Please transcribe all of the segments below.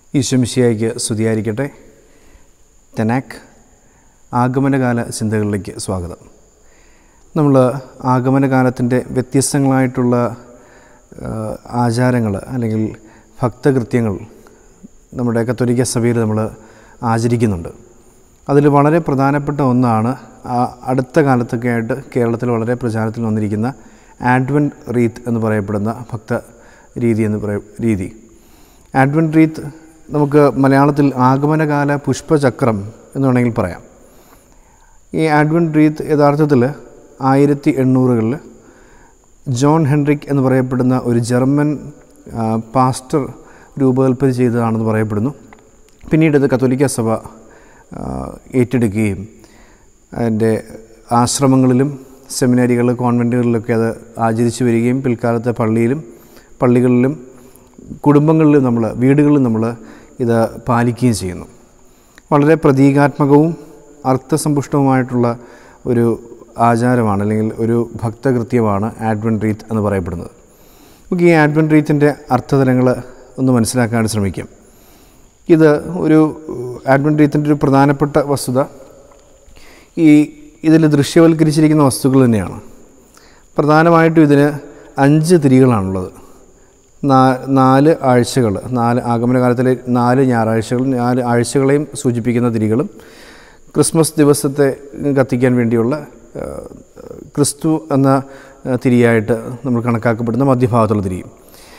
ഈശ്വമിശിയായിക്ക് സ്തുതിയായിരിക്കട്ടെ തെനാക്ക് ആഗമനകാല ചിന്തകളിലേക്ക് സ്വാഗതം നമ്മൾ ആഗമനകാലത്തിൻ്റെ വ്യത്യസ്തങ്ങളായിട്ടുള്ള ആചാരങ്ങൾ അല്ലെങ്കിൽ ഭക്തകൃത്യങ്ങൾ നമ്മുടെ കത്തോലിക്ക സഭയിൽ നമ്മൾ ആചരിക്കുന്നുണ്ട് അതിൽ വളരെ പ്രധാനപ്പെട്ട ഒന്നാണ് ആ അടുത്ത കാലത്തൊക്കെ ആയിട്ട് കേരളത്തിൽ വളരെ പ്രചാരത്തിൽ വന്നിരിക്കുന്ന ആഡ്വൻ റീത്ത് എന്ന് പറയപ്പെടുന്ന ഭക്ത രീതി എന്ന് പറയ രീതി ആഡ്വൻ റീത്ത് നമുക്ക് മലയാളത്തിൽ ആഗമനകാല പുഷ്പചക്രം എന്ന് വേണമെങ്കിൽ പറയാം ഈ ആഡ്വൻ റീത്ത് യഥാർത്ഥത്തിൽ ആയിരത്തി എണ്ണൂറുകളിൽ ജോൺ ഹെൻറിക് എന്ന് പറയപ്പെടുന്ന ഒരു ജർമ്മൻ ആ, പാസ്റ്റർ രൂപകൽപ്പന ചെയ്തതാണെന്ന് പറയപ്പെടുന്നു പിന്നീട് ഇത് കത്തോലിക്ക സഭ ആ, ഏറ്റെടുക്കുകയും അതിൻ്റെ ആശ്രമങ്ങളിലും സെമിനാരികൾ കോൺവെൻറ്റുകളിലൊക്കെ അത് ആചരിച്ചു വരികയും പിൽക്കാലത്തെ പള്ളിയിലും പള്ളികളിലും കുടുംബങ്ങളിലും നമ്മൾ വീടുകളിലും നമ്മൾ ഇത് പാലിക്കുകയും ചെയ്യുന്നു വളരെ പ്രതീകാത്മകവും അർത്ഥസമ്പുഷ്ടവുമായിട്ടുള്ള ഒരു ആചാരമാണ് അല്ലെങ്കിൽ ഒരു ഭക്തകൃത്യമാണ് ആഡ്വൻ റീത്ത് എന്ന് പറയപ്പെടുന്നത് നമുക്ക് ഈ ആഡ്വൻ റീത്തിൻ്റെ അർത്ഥതലങ്ങൾ ഒന്ന് മനസ്സിലാക്കാൻ ശ്രമിക്കാം ഇത് ഒരു ആഡ്വൻ റീത്തിൻ്റെ ഒരു പ്രധാനപ്പെട്ട വസ്തുത ഈ ഇതിൽ ദൃശ്യവൽക്കരിച്ചിരിക്കുന്ന വസ്തുക്കൾ തന്നെയാണ് പ്രധാനമായിട്ടും ഇതിന് അഞ്ച് തിരികളാണുള്ളത് നാ- നാല് ആഴ്ചകൾ നാല് ആഗമനകാലത്തിലെ നാല് ഞായറാഴ്ചകൾ നാല് ആഴ്ചകളെയും സൂചിപ്പിക്കുന്ന തിരികളും ക്രിസ്മസ് ദിവസത്തെ കത്തിക്കാൻ വേണ്ടിയുള്ള ആ, ക്രിസ്തു എന്ന ആ, തിരിയായിട്ട് നമ്മൾ കണക്കാക്കപ്പെടുന്ന മധ്യഭാഗത്തുള്ള തിരിയും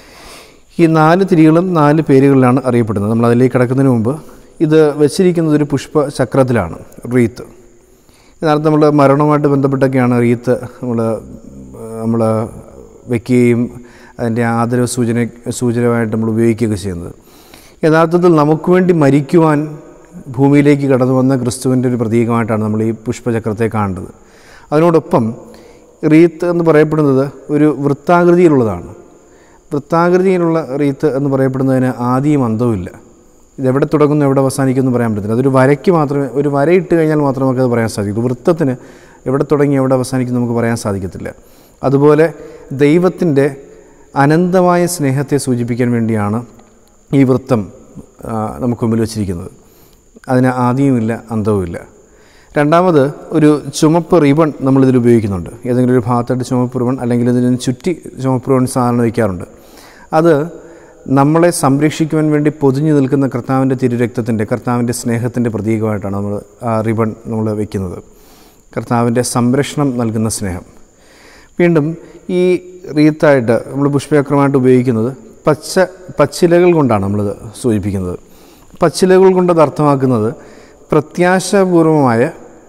ഈ നാല് തിരികളും നാല് പേരുകളിലാണ് അറിയപ്പെടുന്നത് നമ്മൾ അതിലേക്ക് കിടക്കുന്നതിന് മുമ്പ് ഇത് വെച്ചിരിക്കുന്നത് ഒരു പുഷ്പ ചക്രത്തിലാണ് റീത്ത് യഥാർത്ഥം നമ്മൾ മരണവുമായിട്ട് ബന്ധപ്പെട്ടൊക്കെയാണ് റീത്ത് നമ്മൾ നമ്മൾ വെക്കുകയും അതിൻ്റെ ആദരവ് സൂചന സൂചനമായിട്ട് നമ്മൾ ഉപയോഗിക്കുകയൊക്കെ ചെയ്യുന്നത് യഥാർത്ഥത്തിൽ നമുക്ക് വേണ്ടി മരിക്കുവാൻ ഭൂമിയിലേക്ക് കടന്നു വന്ന ക്രിസ്തുവിൻ്റെ ഒരു പ്രതീകമായിട്ടാണ് നമ്മൾ ഈ പുഷ്പചക്രത്തെ കാണേണ്ടത് അതിനോടൊപ്പം റീത്ത് എന്ന് പറയപ്പെടുന്നത് ഒരു വൃത്താകൃതിയിലുള്ളതാണ് വൃത്താകൃതിയിലുള്ള റീത്ത് എന്ന് പറയപ്പെടുന്നതിന് ആദിയും അന്തവുമില്ല ഇതെവിടെ തുടങ്ങുന്നു എവിടെ അവസാനിക്കുന്നു എന്ന് പറയാൻ പറ്റത്തില്ല അതൊരു വരയ്ക്ക് മാത്രമേ ഒരു വരയിട്ട് കഴിഞ്ഞാൽ മാത്രമേ നമുക്കത് പറയാൻ സാധിക്കൂ വൃത്തത്തിന് എവിടെ തുടങ്ങി എവിടെ അവസാനിക്കുന്നു നമുക്ക് പറയാൻ സാധിക്കത്തില്ല അതുപോലെ ദൈവത്തിൻ്റെ അനന്തമായ സ്നേഹത്തെ സൂചിപ്പിക്കാൻ വേണ്ടിയാണ് ഈ വൃത്തം ആ, നമുക്ക് മുമ്പിൽ വച്ചിരിക്കുന്നത് അതിന് ആദിയുമില്ല അന്തവുമില്ല രണ്ടാമത് ഒരു ചുമപ്പ് റിബൺ നമ്മളിതിൽ ഉപയോഗിക്കുന്നുണ്ട് ഏതെങ്കിലും ഒരു ഭാഗത്തായിട്ട് ചുമപ്പ് റിബൺ അല്ലെങ്കിൽ ഇതിന് ചുറ്റി ചുമപ്പ് റിബൺ സാധാരണ വയ്ക്കാറുണ്ട് അത് നമ്മളെ സംരക്ഷിക്കുവാൻ വേണ്ടി പൊതിഞ്ഞു നിൽക്കുന്ന കർത്താവിൻ്റെ തിരുരക്തത്തിൻ്റെ കർത്താവിൻ്റെ സ്നേഹത്തിൻ്റെ പ്രതീകമായിട്ടാണ് നമ്മൾ ആ റിബൺ നമ്മൾ വയ്ക്കുന്നത് കർത്താവിൻ്റെ സംരക്ഷണം നൽകുന്ന സ്നേഹം വീണ്ടും ഈ റീത്തായിട്ട് നമ്മൾ പുഷ്പചക്രമായിട്ട് ഉപയോഗിക്കുന്നത് പച്ച പച്ചിലകൾ കൊണ്ടാണ് നമ്മളിത് സൂചിപ്പിക്കുന്നത് പച്ചിലകൾ കൊണ്ടത് അർത്ഥമാക്കുന്നത് പ്രത്യാശാപൂർവമായ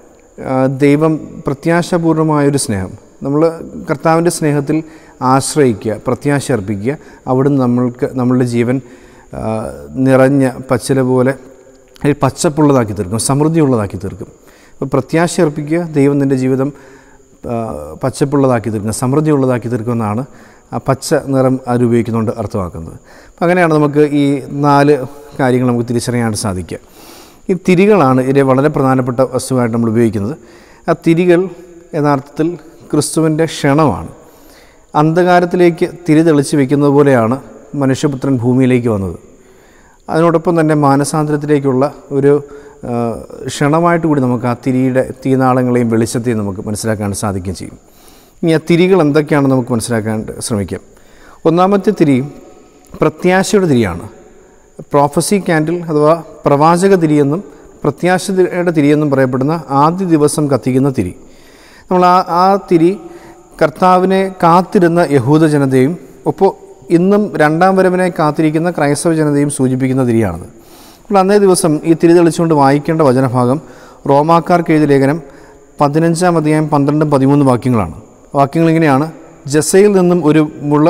ആ, ദൈവം പ്രത്യാശാപൂർവമായൊരു സ്നേഹം നമ്മൾ കർത്താവിൻ്റെ സ്നേഹത്തിൽ ആശ്രയിക്കുക പ്രത്യാശ അർപ്പിക്കുക അവിടുന്ന് നമ്മൾക്ക് നമ്മളുടെ ജീവൻ ആ, നിറഞ്ഞ പച്ചില പോലെ അല്ലെങ്കിൽ പച്ചപ്പുള്ളതാക്കി തീർക്കും സമൃദ്ധിയുള്ളതാക്കി തീർക്കും അപ്പോൾ പ്രത്യാശ അർപ്പിക്കുക ദൈവം നിൻ്റെ ജീവിതം ആ, പച്ചപ്പുള്ളതാക്കി തീർക്കുക സമൃദ്ധിയുള്ളതാക്കി തീർക്കുമെന്നാണ് ആ പച്ച നിറം അത് ഉപയോഗിക്കുന്നുകൊണ്ട് അർത്ഥമാക്കുന്നത് അപ്പം അങ്ങനെയാണ് നമുക്ക് ഈ നാല് കാര്യങ്ങൾ നമുക്ക് തിരിച്ചറിയാനായിട്ട് സാധിക്കുക ഈ തിരികളാണ് ഇതിലെ വളരെ പ്രധാനപ്പെട്ട വസ്തുവായിട്ട് നമ്മൾ ഉപയോഗിക്കുന്നത് ആ തിരികൾ യഥാർത്ഥത്തിൽ ക്രിസ്തുവിൻ്റെ ക്ഷണമാണ് അന്ധകാരത്തിലേക്ക് തിരി തെളിച്ച് വെക്കുന്നത് പോലെയാണ് മനുഷ്യപുത്രൻ ഭൂമിയിലേക്ക് വന്നത് അതിനോടൊപ്പം തന്നെ മാനസാന്തരത്തിലേക്കുള്ള ഒരു ആ, ക്ഷണമായിട്ട് കൂടി നമുക്ക് ആ തിരിയുടെ തീനാളങ്ങളെയും വെളിച്ചത്തെയും നമുക്ക് മനസ്സിലാക്കാൻ സാധിക്കുകയും ചെയ്യും ഇനി ആ തിരികൾ എന്തൊക്കെയാണെന്ന് നമുക്ക് മനസ്സിലാക്കാൻ ശ്രമിക്കാം ഒന്നാമത്തെ തിരി പ്രത്യാശയുടെ തിരിയാണ് പ്രോഫസി ക്യാൻഡിൽ അഥവാ പ്രവാചക തിരിയെന്നും പ്രത്യാശയുടെ തിരിയെന്നും പറയപ്പെടുന്ന ആദ്യ ദിവസം കത്തിക്കുന്ന തിരി നമ്മൾ ആ ആ തിരി കർത്താവിനെ കാത്തിരുന്ന യഹൂദ ജനതയും ഒപ്പോൾ ഇന്നും രണ്ടാം വരവിനെ കാത്തിരിക്കുന്ന ക്രൈസ്തവ ജനതയും സൂചിപ്പിക്കുന്ന തിരിയാണത് അപ്പോൾ അന്നേ ദിവസം ഈ തിരി തെളിച്ചുകൊണ്ട് വായിക്കേണ്ട വചനഭാഗം റോമാക്കാർക്ക് എഴുതിയ ലേഖനം പതിനഞ്ചാം അധ്യായം പന്ത്രണ്ടും പതിമൂന്ന് വാക്യങ്ങളാണ് വാക്യങ്ങൾ ഇങ്ങനെയാണ് ജസയിൽ നിന്നും ഒരു മുള്ള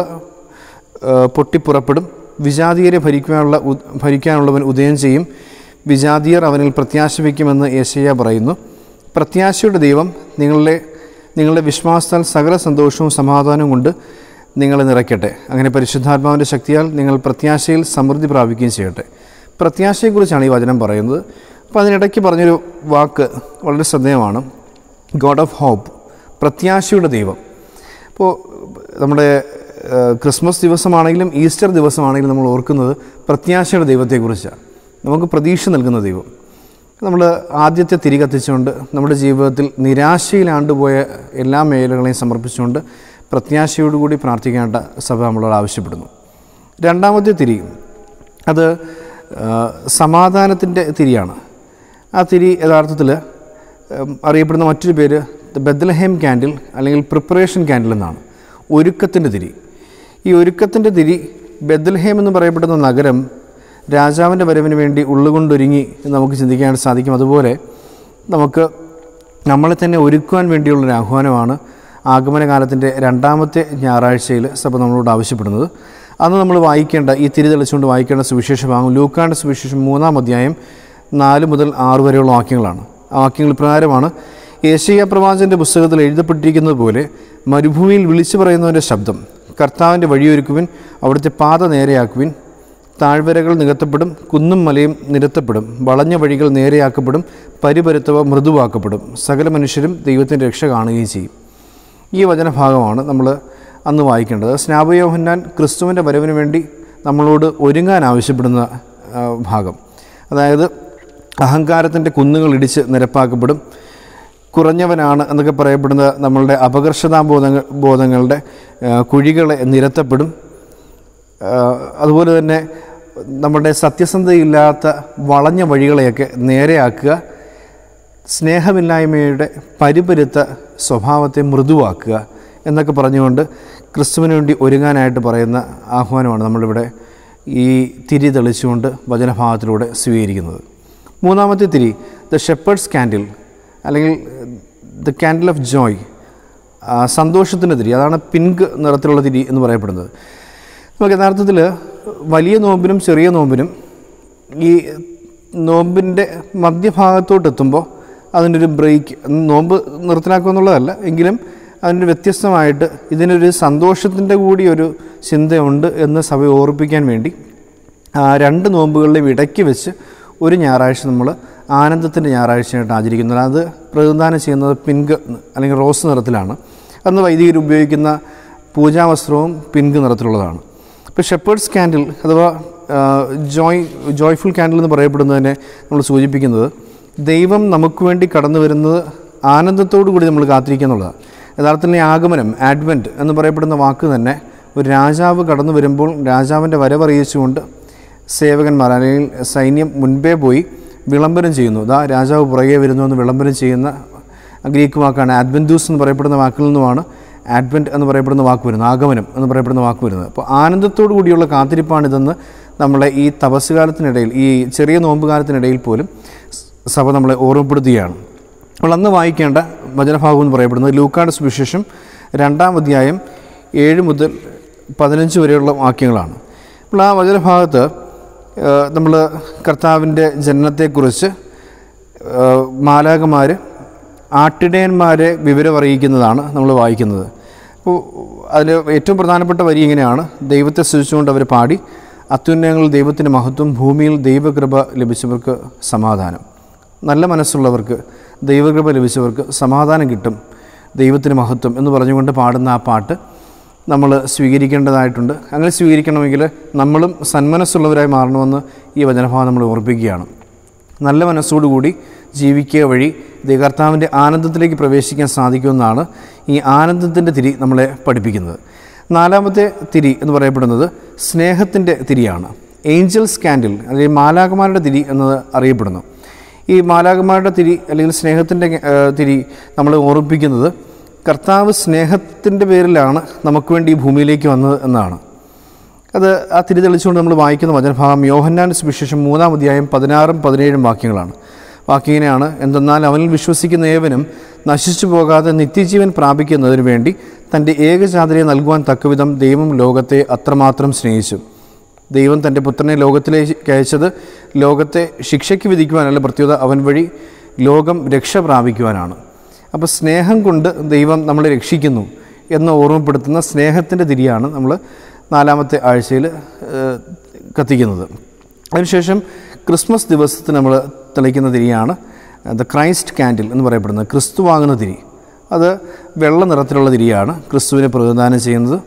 ആ, പൊട്ടിപ്പുറപ്പെടും വിജാതീയരെ ഭരിക്കാനുള്ള ഉ- ഭരിക്കാനുള്ളവൻ ഉദയം ചെയ്യും വിജാതീയർ അവനിൽ പ്രത്യാശ വയ്ക്കുമെന്ന് യേശയ്യ പറയുന്നു പ്രത്യാശയുടെ ദൈവം നിങ്ങളുടെ നിങ്ങളുടെ വിശ്വാസത്താൽ സകല സന്തോഷവും സമാധാനവും കൊണ്ട് നിങ്ങളെ നിറയ്ക്കട്ടെ അങ്ങനെ പരിശുദ്ധാത്മാവിൻ്റെ ശക്തിയാൽ നിങ്ങൾ പ്രത്യാശയിൽ സമൃദ്ധി പ്രാപിക്കുകയും ചെയ്യട്ടെ പ്രത്യാശയെക്കുറിച്ചാണ് ഈ വചനം പറയുന്നത് അപ്പോൾ അതിനിടയ്ക്ക് പറഞ്ഞൊരു വാക്ക് വളരെ ശ്രദ്ധേയമാണ് ഗോഡ് ഓഫ് ഹോപ്പ് പ്രത്യാശയുടെ ദൈവം അപ്പോൾ നമ്മുടെ ഏഹ്, ക്രിസ്മസ് ദിവസമാണെങ്കിലും ഈസ്റ്റർ ദിവസമാണെങ്കിലും നമ്മൾ ഓർക്കുന്നത് പ്രത്യാശയുടെ ദൈവത്തെക്കുറിച്ചാണ് നമുക്ക് പ്രതീക്ഷ നൽകുന്ന ദൈവം നമ്മൾ ആദ്യത്തെ തിരി കത്തിച്ചുകൊണ്ട് നമ്മുടെ ജീവിതത്തിൽ നിരാശയിലാണ്ടുപോയ എല്ലാ മേഖലകളെയും സമർപ്പിച്ചുകൊണ്ട് പ്രത്യാശയോടുകൂടി പ്രാർത്ഥിക്കേണ്ട സഭ നമ്മളോട് ആവശ്യപ്പെടുന്നു രണ്ടാമത്തെ തിരി അത് സമാധാനത്തിൻ്റെ തിരിയാണ് ആ തിരി യഥാർത്ഥത്തിൽ ഉം, അറിയപ്പെടുന്ന മറ്റൊരു പേര് ബദ്ലഹേം ക്യാൻഡിൽ അല്ലെങ്കിൽ പ്രിപ്പറേഷൻ ക്യാൻഡിൽ എന്നാണ് ഒരുക്കത്തിൻ്റെ തിരി ഈ ഒരുക്കത്തിൻ്റെ തിരി ബദ്ലഹേം എന്ന് പറയപ്പെടുന്ന നഗരം രാജാവിൻ്റെ വരവിന് വേണ്ടി ഉള്ളുകൊണ്ടൊരുങ്ങി എന്ന് നമുക്ക് ചിന്തിക്കാൻ സാധിക്കും അതുപോലെ നമുക്ക് നമ്മളെ തന്നെ ഒരുക്കുവാൻ വേണ്ടിയുള്ളൊരു ആഹ്വാനമാണ് ആഗമനകാലത്തിൻ്റെ രണ്ടാമത്തെ ഞായറാഴ്ചയിൽ സഭ നമ്മളോട് ആവശ്യപ്പെടുന്നത് അന്ന് നമ്മൾ വായിക്കേണ്ട ഈ തിരി തെളിച്ചുകൊണ്ട് വായിക്കേണ്ട സുവിശേഷ ഭാഗം ലൂക്കാൻ്റെ സുവിശേഷം മൂന്നാം അധ്യായം നാല് മുതൽ ആറ് വരെയുള്ള വാക്യങ്ങളാണ് ആ വാക്യങ്ങൾ ഇപ്രകാരമാണ് ഏഷ്യ പ്രവാചൻ്റെ പുസ്തകത്തിൽ എഴുതപ്പെട്ടിരിക്കുന്നത് പോലെ മരുഭൂമിയിൽ വിളിച്ചു പറയുന്നവൻ്റെ ശബ്ദം കർത്താവിൻ്റെ വഴിയൊരുക്കുവിൻ അവിടുത്തെ പാത നേരെയാക്കുവിൻ താഴ്വരകൾ നികത്തപ്പെടും കുന്നും മലയും നിരത്തപ്പെടും വളഞ്ഞ വഴികൾ നേരെയാക്കപ്പെടും പരിപരുത്തവ മൃദുവാക്കപ്പെടും സകല മനുഷ്യരും ദൈവത്തിൻ്റെ രക്ഷ കാണുകയും ചെയ്യും ഈ വചനഭാഗമാണ് നമ്മൾ അന്ന് വായിക്കേണ്ടത് സ്നാപയോഹന്നാൻ ക്രിസ്തുവിൻ്റെ വരവിന് വേണ്ടി നമ്മളോട് ഒരുങ്ങാൻ ആവശ്യപ്പെടുന്ന ആ, ഭാഗം അതായത് അഹങ്കാരത്തിൻ്റെ കുന്നുകൾ ഇടിച്ച് നിരപ്പാക്കപ്പെടും കുറഞ്ഞവനാണ് എന്നൊക്കെ പറയപ്പെടുന്ന നമ്മളുടെ അപകർഷതാബോധങ്ങൾ ബോധങ്ങളുടെ ആ, കുഴികളെ നിരത്തപ്പെടും ആ, അതുപോലെ തന്നെ നമ്മുടെ സത്യസന്ധതയില്ലാത്ത വളഞ്ഞ വഴികളെയൊക്കെ നേരെയാക്കുക സ്നേഹമില്ലായ്മയുടെ പരിപരുത്ത സ്വഭാവത്തെ മൃദുവാക്കുക എന്നൊക്കെ പറഞ്ഞുകൊണ്ട് ക്രിസ്തുവിന് വേണ്ടി ഒരുങ്ങാനായിട്ട് പറയുന്ന ആഹ്വാനമാണ് നമ്മളിവിടെ ഈ തിരി തെളിച്ചുകൊണ്ട് വചനഭാഗത്തിലൂടെ സ്വീകരിക്കുന്നത് മൂന്നാമത്തെ തിരി ദ ഷെപ്പേർഡ്സ് ക്യാൻഡിൽ അല്ലെങ്കിൽ ദ ക്യാൻഡിൽ ഓഫ് ജോയ് സന്തോഷത്തിൻ്റെ തിരി അതാണ് പിങ്ക് നിറത്തിലുള്ള തിരി എന്ന് പറയപ്പെടുന്നത് നമുക്ക് യഥാർത്ഥത്തിൽ വലിയ നോമ്പിനും ചെറിയ നോമ്പിനും ഈ നോമ്പിൻ്റെ മധ്യഭാഗത്തോട്ട് എത്തുമ്പോൾ അതിൻ്റെ ഒരു ബ്രേക്ക് നോമ്പ് നിർത്തലാക്കുക എന്നുള്ളതല്ല എങ്കിലും അതിൻ്റെ വ്യത്യസ്തമായിട്ട് ഇതിനൊരു സന്തോഷത്തിൻ്റെ കൂടി ഒരു ചിന്തയുണ്ട് എന്ന് സഭ ഓർപ്പിക്കാൻ വേണ്ടി ആ രണ്ട് നോമ്പുകളുടെയും ഇടയ്ക്ക് വെച്ച് ഒരു ഞായറാഴ്ച നമ്മൾ ആനന്ദത്തിൻ്റെ ഞായറാഴ്ചയായിട്ട് ആചരിക്കുന്നത് അത് പ്രതിദാനം ചെയ്യുന്നത് പിങ്ക് അല്ലെങ്കിൽ റോസ് നിറത്തിലാണ് അന്ന് വൈദികർ ഉപയോഗിക്കുന്ന പൂജാവസ്ത്രവും പിങ്ക് നിറത്തിലുള്ളതാണ് ഇപ്പോൾ ഷെപ്പേർഡ്സ് ക്യാൻഡിൽ അഥവാ ആ, ജോയ് ജോയ്ഫുൾ ക്യാൻഡിൽ എന്ന് പറയപ്പെടുന്നതിനെ നമ്മൾ സൂചിപ്പിക്കുന്നത് ദൈവം നമുക്ക് വേണ്ടി കടന്നു വരുന്നത് ആനന്ദത്തോടു കൂടി നമ്മൾ കാത്തിരിക്കുക എന്നുള്ളതാണ് യഥാർത്ഥത്തിൽ ഈ ആഗമനം ആഡ്വൻറ്റ് എന്ന് പറയപ്പെടുന്ന വാക്ക് തന്നെ ഒരു രാജാവ് കടന്നു വരുമ്പോൾ രാജാവിൻ്റെ വരവറിയിച്ചുകൊണ്ട് സേവകന്മാർ അല്ലെങ്കിൽ സൈന്യം മുൻപേ പോയി വിളംബരം ചെയ്യുന്നു ഇതാ രാജാവ് പുറകെ വരുന്നു എന്ന് വിളംബരം ചെയ്യുന്ന ഗ്രീക്ക് വാക്കാണ് ആഡ്വൻറ്റൂസ് എന്ന് പറയപ്പെടുന്ന വാക്കിൽ നിന്നുമാണ് ആഡ്വൻറ്റ് എന്ന് പറയപ്പെടുന്ന വാക്ക് വരുന്നത് ആഗമനം എന്ന് പറയപ്പെടുന്ന വാക്ക് വരുന്നത് അപ്പോൾ ആനന്ദത്തോടു കൂടിയുള്ള കാത്തിരിപ്പാണിതെന്ന് നമ്മളെ ഈ തപസ്സുകാലത്തിനിടയിൽ ഈ ചെറിയ നോമ്പ് കാലത്തിനിടയിൽ പോലും സഭ നമ്മളെ ഓർമ്മപ്പെടുത്തുകയാണ് അപ്പോൾ അന്ന് വായിക്കേണ്ട വചനഭാഗം എന്ന് പറയപ്പെടുന്നത് ലൂക്കാട് സുവിശേഷം രണ്ടാം അധ്യായം ഏഴ് മുതൽ പതിനഞ്ച് വരെയുള്ള വാക്യങ്ങളാണ് അപ്പോൾ ആ വചനഭാഗത്ത് നമ്മൾ കർത്താവിൻ്റെ ജനനത്തെക്കുറിച്ച് മാലാകമാർ ആട്ടിടയന്മാരെ വിവരം അറിയിക്കുന്നതാണ് നമ്മൾ വായിക്കുന്നത് അപ്പോൾ അതിൽ ഏറ്റവും പ്രധാനപ്പെട്ട വരി ഇങ്ങനെയാണ് ദൈവത്തെ സ്തുതിച്ചുകൊണ്ട് അവർ പാടി അത്യുന്നതങ്ങളിൽ ദൈവത്തിൻ്റെ മഹത്വം ഭൂമിയിൽ ദൈവകൃപ ലഭിച്ചവർക്ക് സമാധാനം നല്ല മനസ്സുള്ളവർക്ക് ദൈവകൃപ ലഭിച്ചവർക്ക് സമാധാനം കിട്ടും ദൈവത്തിന് മഹത്വം എന്ന് പറഞ്ഞുകൊണ്ട് പാടുന്ന ആ പാട്ട് നമ്മൾ സ്വീകരിക്കേണ്ടതായിട്ടുണ്ട് അങ്ങനെ സ്വീകരിക്കണമെങ്കിൽ നമ്മളും സന്മനസ്സുള്ളവരായി മാറണമെന്ന് ഈ വചനഭാവം നമ്മൾ ഓർപ്പിക്കുകയാണ് നല്ല മനസ്സോടുകൂടി ജീവിക്കുക വഴി ദൈവകർത്താവിൻ്റെ ആനന്ദത്തിലേക്ക് പ്രവേശിക്കാൻ സാധിക്കുമെന്നാണ് ഈ ആനന്ദത്തിൻ്റെ തിരി നമ്മളെ പഠിപ്പിക്കുന്നത് നാലാമത്തെ തിരി എന്ന് പറയപ്പെടുന്നത് സ്നേഹത്തിൻ്റെ തിരിയാണ് ഏഞ്ചൽസ് ക്യാൻഡിൽ അല്ലെങ്കിൽ മാലാകമാരുടെ തിരി എന്നത് അറിയപ്പെടുന്നു ഈ മാലാകമാരുടെ തിരി അല്ലെങ്കിൽ സ്നേഹത്തിൻ്റെ ഏഹ്, തിരി നമ്മൾ ഓർമ്മിപ്പിക്കുന്നത് കർത്താവ് സ്നേഹത്തിൻ്റെ പേരിലാണ് നമുക്ക് വേണ്ടി ഈ ഭൂമിയിലേക്ക് വന്നത് എന്നാണ് അത് ആ തിരി തെളിച്ചുകൊണ്ട് നമ്മൾ വായിക്കുന്ന വചനഭാഗം യോഹന്നാൻ സുവിശേഷം മൂന്നാം അധ്യായം പതിനാറും പതിനേഴും വാക്യങ്ങളാണ് വാക്യങ്ങനെയാണ് എന്തെന്നാൽ അവനിൽ വിശ്വസിക്കുന്ന ഏവനും നശിച്ചു പോകാതെ നിത്യജീവൻ പ്രാപിക്കുന്നതിന് വേണ്ടി തൻ്റെ ഏകജാതരെ നൽകുവാൻ തക്കവിധം ദൈവം ലോകത്തെ അത്രമാത്രം സ്നേഹിച്ചു ദൈവം തൻ്റെ പുത്രനെ ലോകത്തിലേക്ക് അയച്ചത് ലോകത്തെ ശിക്ഷയ്ക്ക് വിധിക്കുവാനല്ല പ്രത്യേകത അവൻ വഴി ലോകം രക്ഷ പ്രാപിക്കുവാനാണ് അപ്പോൾ സ്നേഹം കൊണ്ട് ദൈവം നമ്മളെ രക്ഷിക്കുന്നു എന്ന് ഓർമ്മപ്പെടുത്തുന്ന സ്നേഹത്തിൻ്റെ തിരിയാണ് നമ്മൾ നാലാമത്തെ ആഴ്ചയിൽ ഏഹ്, കത്തിക്കുന്നത് അതിനുശേഷം ക്രിസ്മസ് ദിവസത്തിന് നമ്മൾ തെളിക്കുന്ന തിരിയാണ് ദ ക്രൈസ്റ്റ് ക്യാൻഡിൽ എന്ന് പറയപ്പെടുന്നത് ക്രിസ്തു വാങ്ങുന്ന തിരി അത് വെള്ള നിറത്തിലുള്ള തിരിയാണ് ക്രിസ്തുവിനെ പ്രതിദാനം ചെയ്യുന്നത്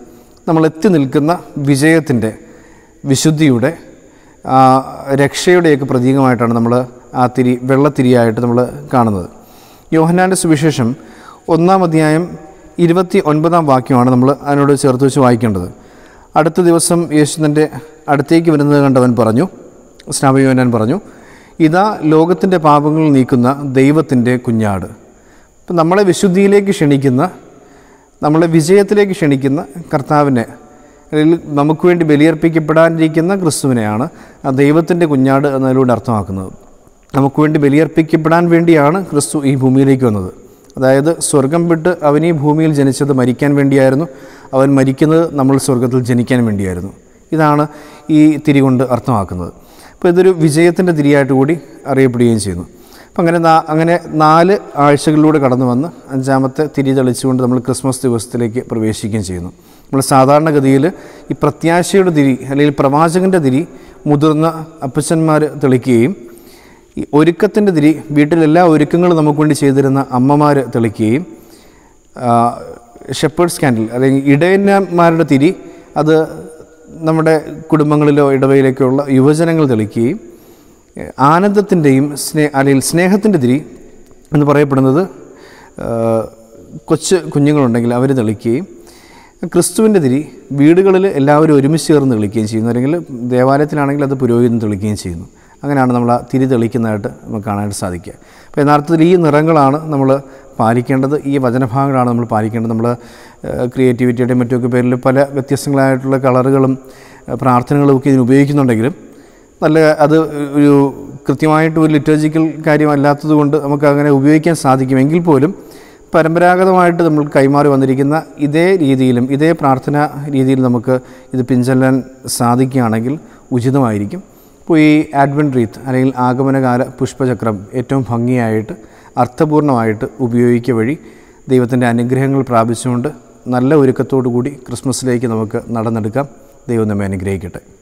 നമ്മൾ എത്തി നിൽക്കുന്ന വിജയത്തിൻ്റെ വിശുദ്ധിയുടെ ആ, രക്ഷയുടെയൊക്കെ പ്രതീകമായിട്ടാണ് നമ്മൾ ആ തിരി വെള്ളത്തിരിയായിട്ട് നമ്മൾ കാണുന്നത് യോഹന്നാൻ്റെ സുവിശേഷം ഒന്നാം അധ്യായം ഇരുപത്തി ഒൻപതാം വാക്യമാണ് നമ്മൾ അതിനോട് ചേർത്ത് വെച്ച് വായിക്കേണ്ടത് അടുത്ത ദിവസം യേശു തൻ്റെ അടുത്തേക്ക് വരുന്നത് കണ്ടവൻ പറഞ്ഞു സ്നാപയോനാൻ പറഞ്ഞു ഇതാ ലോകത്തിൻ്റെ പാപങ്ങൾ നീക്കുന്ന ദൈവത്തിൻ്റെ കുഞ്ഞാട് അപ്പം നമ്മളെ വിശുദ്ധിയിലേക്ക് ക്ഷണിക്കുന്ന നമ്മളെ വിജയത്തിലേക്ക് ക്ഷണിക്കുന്ന കർത്താവിനെ അല്ലെങ്കിൽ നമുക്ക് വേണ്ടി ബലിയർപ്പിക്കപ്പെടാനിരിക്കുന്ന ക്രിസ്തുവിനെയാണ് ആ ദൈവത്തിൻ്റെ കുഞ്ഞാട് എന്നതിലൂടെ അർത്ഥമാക്കുന്നത് നമുക്ക് വേണ്ടി ബലിയർപ്പിക്കപ്പെടാൻ വേണ്ടിയാണ് ക്രിസ്തു ഈ ഭൂമിയിലേക്ക് വന്നത് അതായത് സ്വർഗം വിട്ട് അവൻ ഈ ഭൂമിയിൽ ജനിച്ചത് മരിക്കാൻ വേണ്ടിയായിരുന്നു അവൻ മരിക്കുന്നത് നമ്മൾ സ്വർഗത്തിൽ ജനിക്കാൻ വേണ്ടിയായിരുന്നു ഇതാണ് ഈ തിരി കൊണ്ട് അർത്ഥമാക്കുന്നത് അപ്പോൾ ഇതൊരു വിജയത്തിൻ്റെ തിരിയായിട്ട് കൂടി അറിയപ്പെടുകയും ചെയ്യുന്നു അപ്പം അങ്ങനെ നാ അങ്ങനെ നാല് ആഴ്ചകളിലൂടെ കടന്നു വന്ന് അഞ്ചാമത്തെ തിരി തെളിച്ചുകൊണ്ട് നമ്മൾ ക്രിസ്മസ് ദിവസത്തിലേക്ക് പ്രവേശിക്കുകയും ചെയ്യുന്നു നമ്മൾ സാധാരണഗതിയിൽ ഈ പ്രത്യാശയുടെ തിരി അല്ലെങ്കിൽ പ്രവാചകൻ്റെ തിരി മുതിർന്ന അപ്പച്ചന്മാർ തെളിക്കുകയും ഈ ഒരുക്കത്തിൻ്റെ തിരി വീട്ടിലെല്ലാ ഒരുക്കങ്ങളും നമുക്ക് വേണ്ടി ചെയ്തിരുന്ന അമ്മമാർ തെളിക്കുകയും ഷെപ്പേഴ്സ് ക്യാൻഡിൽ അല്ലെങ്കിൽ ഇടയന്മാരുടെ തിരി അത് നമ്മുടെ കുടുംബങ്ങളിലോ ഇടവയിലേക്കോ ഉള്ള യുവജനങ്ങൾ തെളിക്കുകയും ആനന്ദത്തിൻ്റെയും സ്നേ അല്ലെങ്കിൽ സ്നേഹത്തിൻ്റെ തിരി എന്ന് പറയപ്പെടുന്നത് ആ, കൊച്ചു കുഞ്ഞുങ്ങളുണ്ടെങ്കിൽ അവർ തെളിക്കുകയും ക്രിസ്തുവിൻ്റെ തിരി വീടുകളിൽ എല്ലാവരും ഒരുമിച്ച് ചേർന്ന് തെളിക്കുകയും ചെയ്യുന്നു അല്ലെങ്കിൽ ദേവാലയത്തിലാണെങ്കിൽ അത് പുരോഹിതം തെളിക്കുകയും ചെയ്യുന്നു അങ്ങനെയാണ് നമ്മൾ ആ തിരി തെളിക്കുന്നതായിട്ട് നമുക്ക് കാണാനായിട്ട് സാധിക്കുക അപ്പോൾ യഥാർത്ഥത്തിൽ ഈ നിറങ്ങളാണ് നമ്മൾ പാലിക്കേണ്ടത് ഈ വചനഭാഗങ്ങളാണ് നമ്മൾ പാലിക്കേണ്ടത് നമ്മൾ ക്രിയേറ്റിവിറ്റിയുടെയും മറ്റുമൊക്കെ പേരിൽ പല വ്യത്യസ്തങ്ങളായിട്ടുള്ള കളറുകളും ഏഹ്, പ്രാർത്ഥനകളും ഒക്കെ ഇതിന് ഉപയോഗിക്കുന്നുണ്ടെങ്കിലും നല്ല അത് ഒരു കൃത്യമായിട്ട് ഒരു ലിറ്റർജിക്കൽ കാര്യമല്ലാത്തത് കൊണ്ട് നമുക്ക് അങ്ങനെ ഉപയോഗിക്കാൻ സാധിക്കുമെങ്കിൽ പോലും പരമ്പരാഗതമായിട്ട് നമ്മൾ കൈമാറി വന്നിരിക്കുന്ന ഇതേ രീതിയിലും ഇതേ പ്രാർത്ഥന രീതിയിൽ നമുക്ക് ഇത് പിൻചെല്ലാൻ സാധിക്കുകയാണെങ്കിൽ ഉചിതമായിരിക്കും ഇപ്പോൾ ഈ ആഡ്വൻറ്റ് റീത്ത് അല്ലെങ്കിൽ ആഗമനകാല പുഷ്പചക്രം ഏറ്റവും ഭംഗിയായിട്ട് അർത്ഥപൂർണമായിട്ട് ഉപയോഗിക്കുക വഴി ദൈവത്തിൻ്റെ അനുഗ്രഹങ്ങൾ പ്രാപിച്ചുകൊണ്ട് നല്ല ഒരുക്കത്തോടു കൂടി ക്രിസ്മസിലേക്ക് നമുക്ക് നടന്നെടുക്കാം ദൈവം നമ്മെ അനുഗ്രഹിക്കട്ടെ